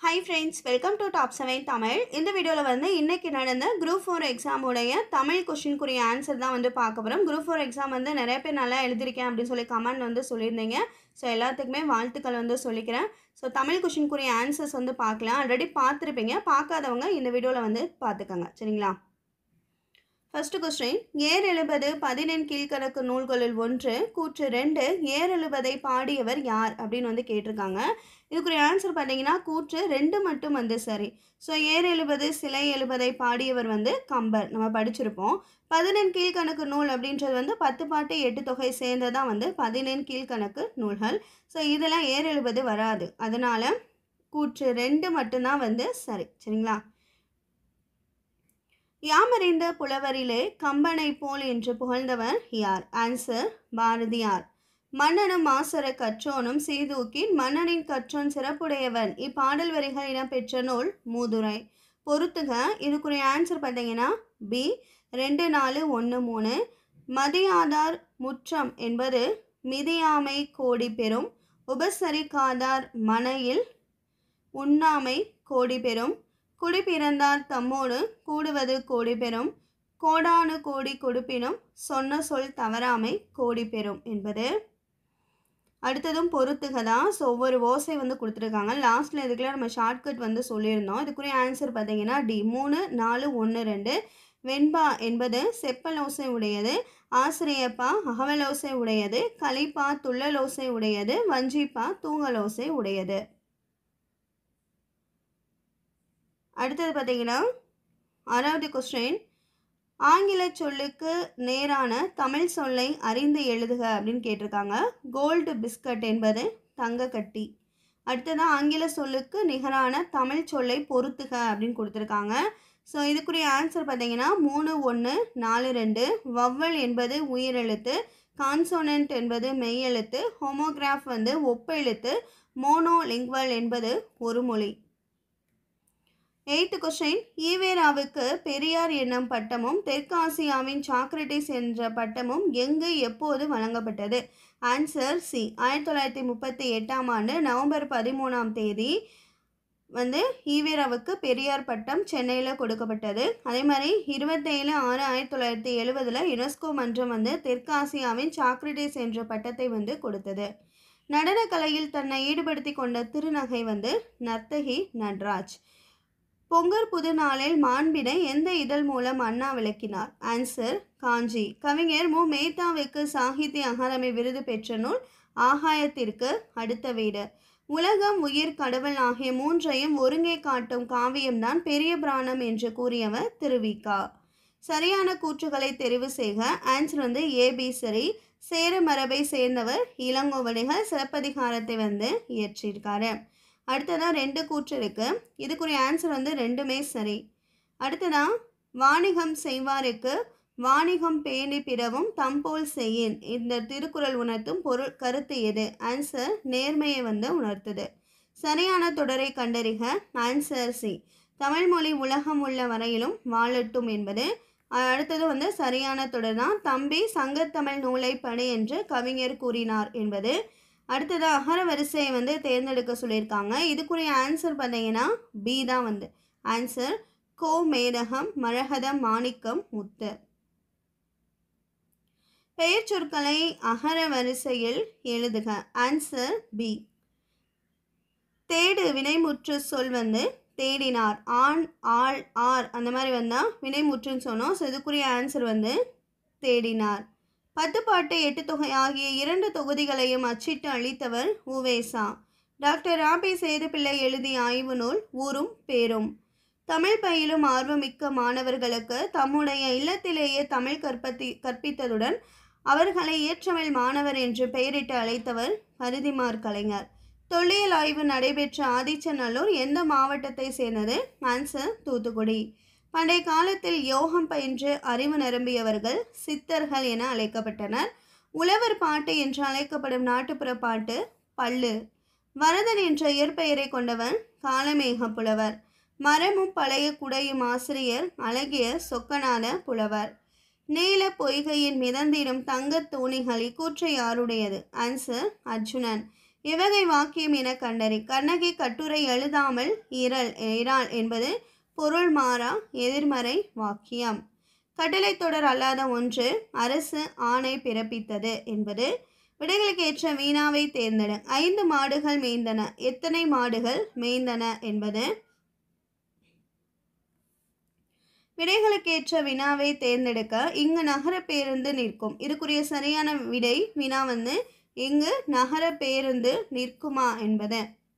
high friends welcome to top seven Tamil இந்த வீடியோவில் வந்து இன்னைக்கு நடந்த குரூப் ஃபோர் எக்ஸாமுடைய தமிழ் கொஷினுக்குரிய ஆன்சர் தான் வந்து பார்க்க போகிறோம் குரூப் ஃபோர் எக்ஸாம் வந்து நிறைய பேர் நல்லா எழுதியிருக்கேன் அப்படின்னு சொல்லி கமெண்ட் வந்து சொல்லியிருந்தீங்க ஸோ எல்லாத்துக்குமே வாழ்த்துக்கள் வந்து சொல்லிக்கிறேன் ஸோ தமிழ் கொஷினுக்குரிய ஆன்சர்ஸ் வந்து பார்க்கலாம் ஆல்ரெடி பார்த்துருப்பீங்க பார்க்காதவங்க இந்த வீடியோவில் வந்து பார்த்துக்கோங்க சரிங்களா ஃபர்ஸ்ட் கொஸ்டின் ஏர் எழுபது பதினெண் கீழ்கணக்கு நூல்களில் ஒன்று கூற்று ரெண்டு ஏர் எழுபதை பாடியவர் யார் அப்படின்னு வந்து கேட்டிருக்காங்க இதுக்குரிய ஆன்சர் பார்த்தீங்கன்னா கூற்று ரெண்டு மட்டும் வந்து சரி ஸோ ஏர் எழுபது சிலை எழுபதை பாடியவர் வந்து கம்பர் நம்ம படிச்சிருப்போம் பதினெண் கீழ்கணக்கு நூல் அப்படின்றது வந்து பத்து பாட்டு எட்டு தொகை சேர்ந்ததான் வந்து பதினெண் கீழ்கணக்கு நூல்கள் ஸோ இதெல்லாம் ஏர் எழுபது வராது அதனால் கூற்று ரெண்டு மட்டும்தான் வந்து சரி சரிங்களா யாமறிந்த புலவரிலே கம்பனை போல் என்று புகழ்ந்தவர் யார் ஆன்சர் பாரதியார் மன்னனும் மாசர கற்றோனும் சீதூக்கின் மன்னனின் கற்றோன் சிறப்புடையவன் இப்பாடல் வரிகள் இடம்பெற்ற நூல் மூதுரை பொறுத்துக இதுக்குரிய ஆன்சர் பார்த்தீங்கன்னா பி ரெண்டு நாலு ஒன்று மூணு மதியாதார் முற்றம் என்பது மிதியாமை கோடி பெறும் உபசரிக்காதார் மனையில் உண்ணாமை கோடி பெறும் குடி பிறந்தார் தம்மோடு கூடுவது கோடி பெறும் கோடானு கோடி கொடுப்பினும் சொன்ன சொல் தவறாமை கோடி பெறும் என்பது அடுத்ததும் பொறுத்துக தான் ஸோ ஒவ்வொரு ஓசை வந்து கொடுத்துருக்காங்க லாஸ்ட்டில் இதுக்குலாம் நம்ம ஷார்ட்கட் வந்து சொல்லியிருந்தோம் இதுக்குரிய ஆன்சர் பார்த்தீங்கன்னா டி மூணு நாலு ஒன்று ரெண்டு வெண்பா என்பது செப்பல் ஓசை உடையது ஆசிரியப்பா அகவலோசை உடையது கலிப்பா துள்ளலோசை உடையது வஞ்சிப்பா தூங்கலோசை உடையது அடுத்தது பார்த்தீங்கன்னா ஆறாவது கொஸ்டின் ஆங்கில சொல்லுக்கு நேரான தமிழ் சொல்லை அறிந்து எழுதுக அப்படின்னு கேட்டிருக்காங்க கோல்டு பிஸ்கட் என்பது தங்கக்கட்டி அடுத்ததான் ஆங்கில சொல்லுக்கு நிகரான தமிழ் சொல்லை பொறுத்துக அப்படின்னு கொடுத்துருக்காங்க ஸோ இதுக்குரிய ஆன்சர் பார்த்தீங்கன்னா மூணு ஒன்று நாலு ரெண்டு வவ்வல் என்பது உயிரெழுத்து கான்சோனன்ட் என்பது மெய்யெழுத்து ஹோமோகிராஃப் வந்து ஒப்பெழுத்து மோனோலிங்குவல் என்பது ஒரு மொழி எய்த்து கொஸ்டின் ஈவேராவுக்கு பெரியார் என்னும் பட்டமும் தெற்காசியாவின் சாக்ரட்டிஸ் என்ற பட்டமும் எங்கு எப்போது வழங்கப்பட்டது ஆன்சர் சி ஆயிரத்தி தொள்ளாயிரத்தி முப்பத்தி எட்டாம் ஆண்டு நவம்பர் பதிமூணாம் தேதி வந்து ஈவேராவுக்கு பெரியார் பட்டம் சென்னையில் கொடுக்கப்பட்டது அதே மாதிரி இருபத்தேழு ஆறு ஆயிரத்தி தொள்ளாயிரத்தி எழுபதில் யுனெஸ்கோ மன்றம் வந்து தெற்காசியாவின் சாக்ரட்டிஸ் என்ற பட்டத்தை வந்து கொடுத்தது நடனக்கலையில் தன்னை ஈடுபடுத்தி கொண்ட திருநகை வந்து நர்த்தகி நட்ராஜ் பொங்கல் புது நாளில் மாண்பினை எந்த இதழ் மூலம் அண்ணா விளக்கினார் ஆன்சர் காஞ்சி கவிஞர் மு மேத்தாவுக்கு சாகித்ய அகாதமி விருது பெற்ற நூல் ஆகாயத்திற்கு அடுத்த வீடு உலகம் உயிர் கடவுள் ஆகிய மூன்றையும் ஒருங்கே காட்டும் காவியம்தான் பெரிய பிராணம் என்று கூறியவர் திருவிக்கா சரியான கூற்றுகளை தெரிவு செய்க ஆன்சர் வந்து ஏபி சரி சேர மரபை சேர்ந்தவர் இளங்கோவடிகள் சிலப்பதிகாரத்தை வந்து இயற்றியிருக்காரு அடுத்ததாக ரெண்டு கூற்று இருக்குது இதுக்குரிய ஆன்சர் வந்து ரெண்டுமே சரி அடுத்ததாக வாணிகம் செய்வாருக்கு வாணிகம் பேணி பிறவும் தம்போல் செய்யின் இந்த திருக்குறள் உணர்த்தும் பொருள் கருத்து எது ஆன்சர் நேர்மையை வந்து உணர்த்துது சரியான தொடரை கண்டறிக ஆன்சர் சி தமிழ்மொழி உலகம் உள்ள வரையிலும் வாழட்டும் என்பது அடுத்தது வந்து சரியான தொடர் தான் தம்பி சங்கத்தமிழ் நூலை படி என்று கவிஞர் கூறினார் என்பது அடுத்தது அகர வரிசையை வந்து தேர்ந்தெடுக்க சொல்லியிருக்காங்க இதுக்குரிய ஆன்சர் பார்த்தீங்கன்னா பி தான் வந்து ஆன்சர் கோ மேதகம் மரகதம் மாணிக்கம் முத்து பெயர் சொற்களை அகர வரிசையில் எழுதுக ஆன்சர் பி தேடு வினைமுற்று சொல் வந்து தேடினார் ஆண் ஆள் ஆர் அந்த மாதிரி வந்தால் வினைமுற்றுன்னு சொன்னோம் ஸோ இதுக்குரிய ஆன்சர் வந்து தேடினார் பத்து பாட்டு எட்டு தொகை ஆகிய இரண்டு தொகுதிகளையும் அச்சிட்டு அளித்தவர் உவேசா டாக்டர் ராபி சேதுப்பிள்ளை எழுதிய ஆய்வு நூல் ஊரும் பேரும் தமிழ் பயிலும் ஆர்வமிக்க மாணவர்களுக்கு தம்முடைய இல்லத்திலேயே தமிழ் கற்பத்தி கற்பித்ததுடன் அவர்களை ஏற்றமிழ் மாணவர் என்று பெயரிட்டு அழைத்தவர் பரிதிமார் கலைஞர் தொல்லியல் ஆய்வு நடைபெற்ற ஆதிச்சநல்லூர் எந்த மாவட்டத்தை சேர்ந்தது ஆன்சர் தூத்துக்குடி பண்டைய காலத்தில் யோகம் பயின்று அறிவு நிரம்பியவர்கள் சித்தர்கள் என அழைக்கப்பட்டனர் உழவர் பாட்டு என்று அழைக்கப்படும் நாட்டுப்புற பாட்டு பல்லு வரதன் என்ற இயற்பெயரை கொண்டவர் காலமேக புலவர் மரமும் பழைய குடையும் ஆசிரியர் அழகிய சொக்கநாத புலவர் நீல பொய்கையின் மிதந்திடும் தங்கத் தோணிகள் இக்கூற்று யாருடையது ஆன்சர் அர்ஜுனன் எவ்வகை வாக்கியம் என கண்டறி கண்ணகி கட்டுரை எழுதாமல் இரல் இறால் என்பது பொருள் மாறா எதிர்மறை வாக்கியம் கட்டளை தொடர் அல்லாத ஒன்று அரசு ஆணை பிறப்பித்தது என்பது விடைகளுக்கு ஏற்ற வீணாவை தேர்ந்தெடு ஐந்து மாடுகள் மேய்ந்தன எத்தனை மாடுகள் மேய்ந்தன என்பது விடைகளுக்கேற்ற வினாவை தேர்ந்தெடுக்க இங்கு நகர பேருந்து நிற்கும் இதுக்குரிய சரியான விடை வினா வந்து இங்கு நகர பேருந்து நிற்குமா என்பது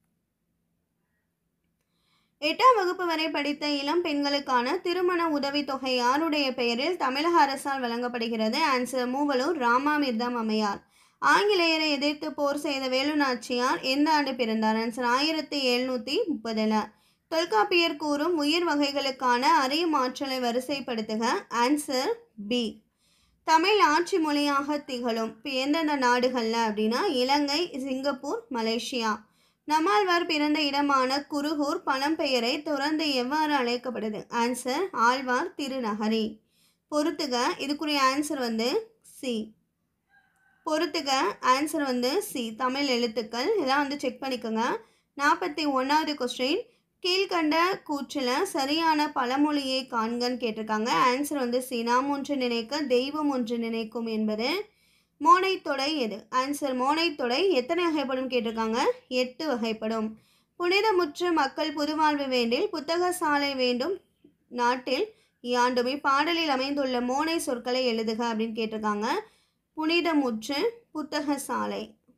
எட்டாம் வகுப்பு வரை படித்த இளம் பெண்களுக்கான திருமண உதவித்தொகை யாருடைய பெயரில் தமிழக அரசால் வழங்கப்படுகிறது ஆன்சர் மூவலூர் ராமாமிர்தம் அம்மையார் ஆங்கிலேயரை எதிர்த்து போர் செய்த வேலு நாச்சியார் எந்த ஆண்டு பிறந்தார் ஆன்சர் ஆயிரத்தி எழுநூற்றி முப்பதில் தொல்காப்பியர் கூறும் உயிர் வகைகளுக்கான அறியும் ஆற்றலை வரிசைப்படுத்துக ஆன்சர் பி தமிழ் ஆட்சி மொழியாக திகழும் இப்போ எந்தெந்த நாடுகளில் அப்படின்னா இலங்கை சிங்கப்பூர் மலேசியா நம்மாழ்வார் பிறந்த இடமான குருகூர் பழம்பெயரை துறந்து எவ்வாறு அழைக்கப்படுது ஆன்சர் ஆழ்வார் திருநகரி பொறுத்துக இதுக்குரிய ஆன்சர் வந்து சி பொறுத்துக ஆன்சர் வந்து சி தமிழ் எழுத்துக்கள் இதெல்லாம் வந்து செக் பண்ணிக்கோங்க நாற்பத்தி ஒன்றாவது கொஸ்டின் கீழ்கண்ட கூற்றில் சரியான பழமொழியை காண்கன்னு கேட்டிருக்காங்க ஆன்சர் வந்து சி நாம் ஒன்று நினைக்க தெய்வம் ஒன்று நினைக்கும் என்பது மோனைத்தொடை எது ஆன்சர் மோனைத்தொடை எத்தனை வகைப்படும் கேட்டிருக்காங்க எட்டு வகைப்படும் புனிதமுற்று மக்கள் புதுவாழ்வு வேண்டில் புத்தக சாலை வேண்டும் நாட்டில் யாண்டும் இப்பாடலில் அமைந்துள்ள மோனை சொற்களை எழுதுக அப்படின்னு கேட்டிருக்காங்க புனிதமுற்று புத்தக சாலை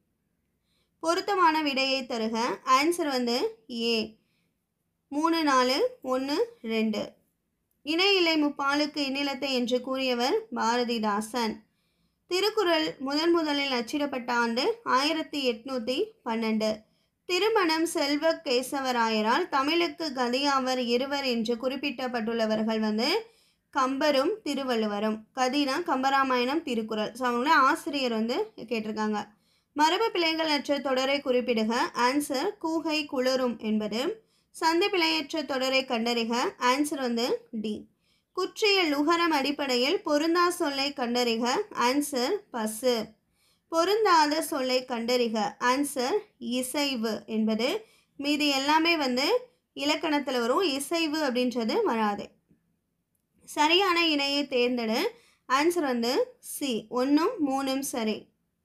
பொருத்தமான விடையை தருக ஆன்சர் வந்து ஏ மூணு நாலு ஒன்று ரெண்டு இணை இலை முப்பாலுக்கு இந்நிலத்தை என்று கூறியவர் பாரதிதாசன் திருக்குறள் முதன் முதலில் அச்சிடப்பட்ட ஆண்டு ஆயிரத்தி எட்நூற்றி பன்னெண்டு திருமணம் செல்வ கேசவராயரால் தமிழுக்கு கதியாவர் இருவர் என்று குறிப்பிட்டப்பட்டுள்ளவர்கள் வந்து கம்பரும் திருவள்ளுவரும் கதினா கம்பராமாயணம் திருக்குறள் ஸோ அவங்கள ஆசிரியர் வந்து கேட்டிருக்காங்க மரபு பிழைகள் அற்ற தொடரை குறிப்பிடுக ஆன்சர் கூகை குளரும் என்பது சந்தி பிழையற்ற தொடரை கண்டறிக ஆன்சர் வந்து டி குற்றிய லுகரம் அடிப்படையில் பொருந்தா சொல்லை கண்டறிக ஆன்சர் பசு பொருந்தாத சொல்லை கண்டறிக ஆன்சர் இசைவு என்பது மீதி எல்லாமே வந்து இலக்கணத்தில் வரும் இசைவு அப்படின்றது வராது சரியான இணையை தேர்ந்தெடு ஆன்சர் வந்து சி ஒன்றும் மூணும் சரி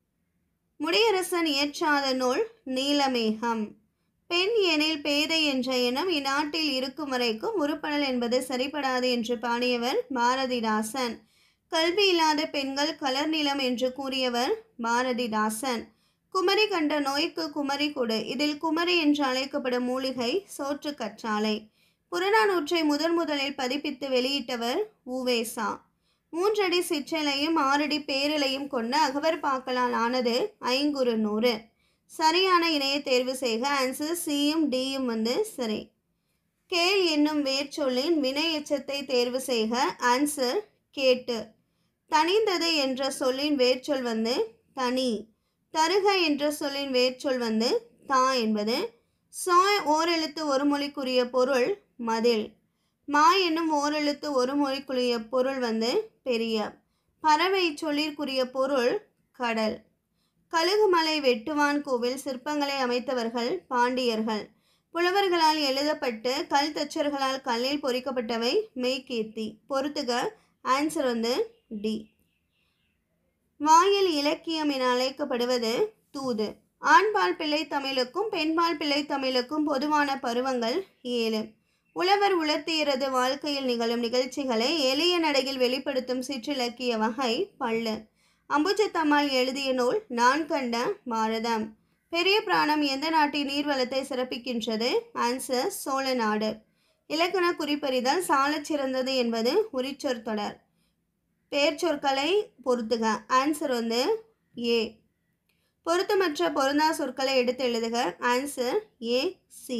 முடியரசன் இயற்றாத நூல் நீலமேகம் பெண் எனில் பேதை என்ற எண்ணம் இந்நாட்டில் இருக்கும் வரைக்கும் உருப்படல் என்பது சரிபடாது என்று பாடியவர் பாரதிதாசன் கல்வி இல்லாத பெண்கள் கலர் நிலம் என்று கூறியவர் பாரதிதாசன் குமரி கண்ட நோய்க்கு குமரி கொடு இதில் குமரி என்று அழைக்கப்படும் மூலிகை சோற்று கற்றாழை புறநானூற்றை முதன் முதலில் பதிப்பித்து வெளியிட்டவர் உவேசா மூன்றடி சிற்றலையும் ஆறடி பேரலையும் கொண்ட அகவர் பாக்கலால் ஆனது ஐங்குறு நூறு சரியான இணையை தேர்வு செய்க ஆன்சர் சியும் டியும் வந்து சரி கேள் என்னும் வேர்ச்சொல்லின் வினை எச்சத்தை தேர்வு செய்க ஆன்சர் கேட்டு தனிந்தது என்ற சொல்லின் வேர்ச்சொல் வந்து தனி தருக என்ற சொல்லின் வேர்ச்சொல் வந்து தா என்பது சா ஓரெழுத்து ஒரு மொழிக்குரிய பொருள் மதில் மா என்னும் ஓரெழுத்து ஒரு மொழிக்குரிய பொருள் வந்து பெரிய பறவை சொல்லிற்குரிய பொருள் கடல் கழுகுமலை வெட்டுவான் கோவில் சிற்பங்களை அமைத்தவர்கள் பாண்டியர்கள் புலவர்களால் எழுதப்பட்டு கல் தச்சர்களால் கல்லில் பொறிக்கப்பட்டவை மெய்கீர்த்தி பொறுத்துக ஆன்சர் வந்து டி வாயில் இலக்கியம் என அழைக்கப்படுவது தூது ஆண்பால் பிள்ளை தமிழுக்கும் பெண்பால் பிள்ளை தமிழுக்கும் பொதுவான பருவங்கள் ஏழு உழவர் உலர்த்தியரது வாழ்க்கையில் நிகழும் நிகழ்ச்சிகளை எளிய நடையில் வெளிப்படுத்தும் சிற்றிலக்கிய வகை பள்ளு அம்புஜத்தம்மாள் எழுதிய நூல் நான் கண்ட பாரதம் பெரிய பிராணம் எந்த நாட்டின் நீர்வளத்தை சிறப்பிக்கின்றது ஆன்சர் சோழ நாடு இலக்கண குறிப்பறிதல் சாலச் சிறந்தது என்பது உரிச்சொற் தொடர் பெயர் சொற்களை பொருத்துக ஆன்சர் வந்து ஏ பொருத்தமற்ற பொருந்தா சொற்களை எடுத்து எழுதுக ஆன்சர் ஏ சி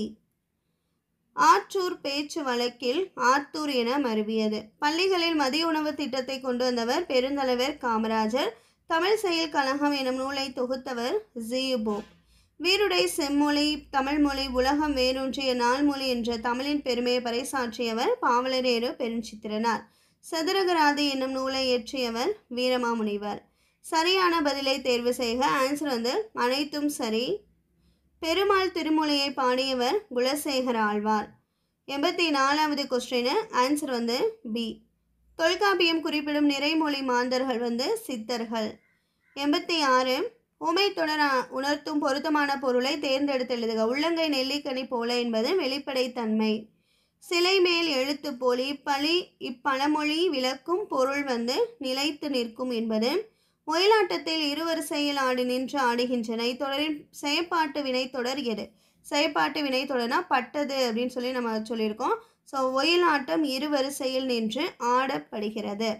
ஆற்றூர் பேச்சு வழக்கில் ஆத்தூர் என மருவியது பள்ளிகளில் மதிய உணவு திட்டத்தை கொண்டு வந்தவர் பெருந்தலைவர் காமராஜர் தமிழ் செயல் கழகம் எனும் நூலை தொகுத்தவர் ஜியுபோ வீருடை செம்மொழி தமிழ்மொழி உலகம் வேரூன்றிய நாள்மொழி என்ற தமிழின் பெருமையை பறைசாற்றியவர் பாவலரேறு பெருஞ்சித்திரனார் சதுரகராதி என்னும் நூலை இயற்றியவர் வீரமாமுனிவர் சரியான பதிலை தேர்வு செய்க ஆன்சர் வந்து அனைத்தும் சரி பெருமாள் திருமொழியை பாடியவர் குலசேகர ஆழ்வார் எண்பத்தி நாலாவது கொஸ்டின் ஆன்சர் வந்து பி தொல்காப்பியம் குறிப்பிடும் நிறைமொழி மாந்தர்கள் வந்து சித்தர்கள் எண்பத்தி ஆறு உமை தொடர உணர்த்தும் பொருத்தமான பொருளை தேர்ந்தெடுத்து எழுதுக உள்ளங்கை நெல்லிக்கனி போல என்பது வெளிப்படைத்தன்மை சிலை மேல் எழுத்து போலி பழி இப்பழமொழி விளக்கும் பொருள் வந்து நிலைத்து நிற்கும் என்பது ஒயிலாட்டத்தில் இருவரிசையில் ஆடி நின்று ஆடுகின்றன இத்தொடரின் செயற்பாட்டு வினை தொடர் எது செயற்பாட்டு வினை தொடர்னா பட்டது அப்படின்னு சொல்லி நம்ம சொல்லியிருக்கோம் ஸோ ஒயிலாட்டம் இரு வரிசையில் நின்று ஆடப்படுகிறது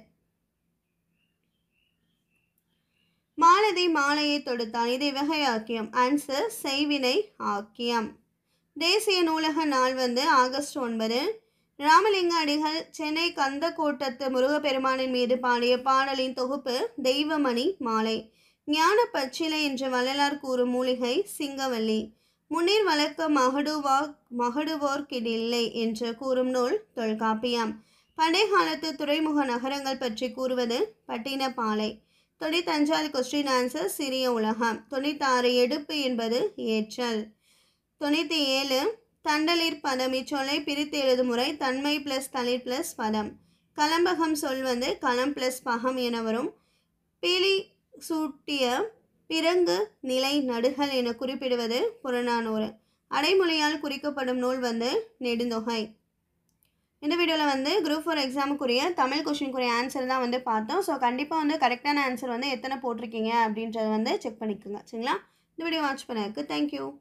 மாலதி மாலையை தொடுத்தான் இதை வகையாக்கியம் ஆன்சர் செய்வினை ஆக்கியம் தேசிய நூலக நாள் வந்து ஆகஸ்ட் ஒன்பது ராமலிங்க அடிகள் சென்னை கந்தக்கோட்டத்து முருகப்பெருமானின் மீது பாடிய பாடலின் தொகுப்பு தெய்வமணி மாலை ஞான பச்சிலை என்ற வள்ளலார் கூறும் மூலிகை சிங்கவல்லி முன்னீர் வழக்க மகடுவா மகடுவோர்க்கிடில்லை என்று கூறும் நூல் தொல்காப்பியம் பண்டை காலத்து துறைமுக நகரங்கள் பற்றி கூறுவது பட்டினப்பாலை தொண்ணூத்தஞ்சாவது கொஸ்டின் ஆன்சர் சிறிய உலகம் தொண்ணூத்தாறு எடுப்பு என்பது ஏற்றல் தொண்ணூற்றி ஏழு தண்டலிர் பதம் இச்சொல்லை பிரித்து எழுதும் முறை தன்மை ப்ளஸ் தளிர் ப்ளஸ் பதம் கலம்பகம் சொல் வந்து களம் ப்ளஸ் பகம் என வரும் பீலி சூட்டிய பிறங்கு நிலை நடுகள் என குறிப்பிடுவது புறநானூறு அடைமொழியால் குறிக்கப்படும் நூல் வந்து நெடுந்தொகை இந்த வீடியோவில் வந்து குரூப் ஃபோர் எக்ஸாமுக்குரிய தமிழ் கொஷினுக்குரிய ஆன்சர் தான் வந்து பார்த்தோம் ஸோ கண்டிப்பாக வந்து கரெக்டான ஆன்சர் வந்து எத்தனை போட்டிருக்கீங்க அப்படின்றத வந்து செக் பண்ணிக்கோங்க சரிங்களா இந்த வீடியோ வாட்ச் பண்ணதுக்கு தேங்க்யூ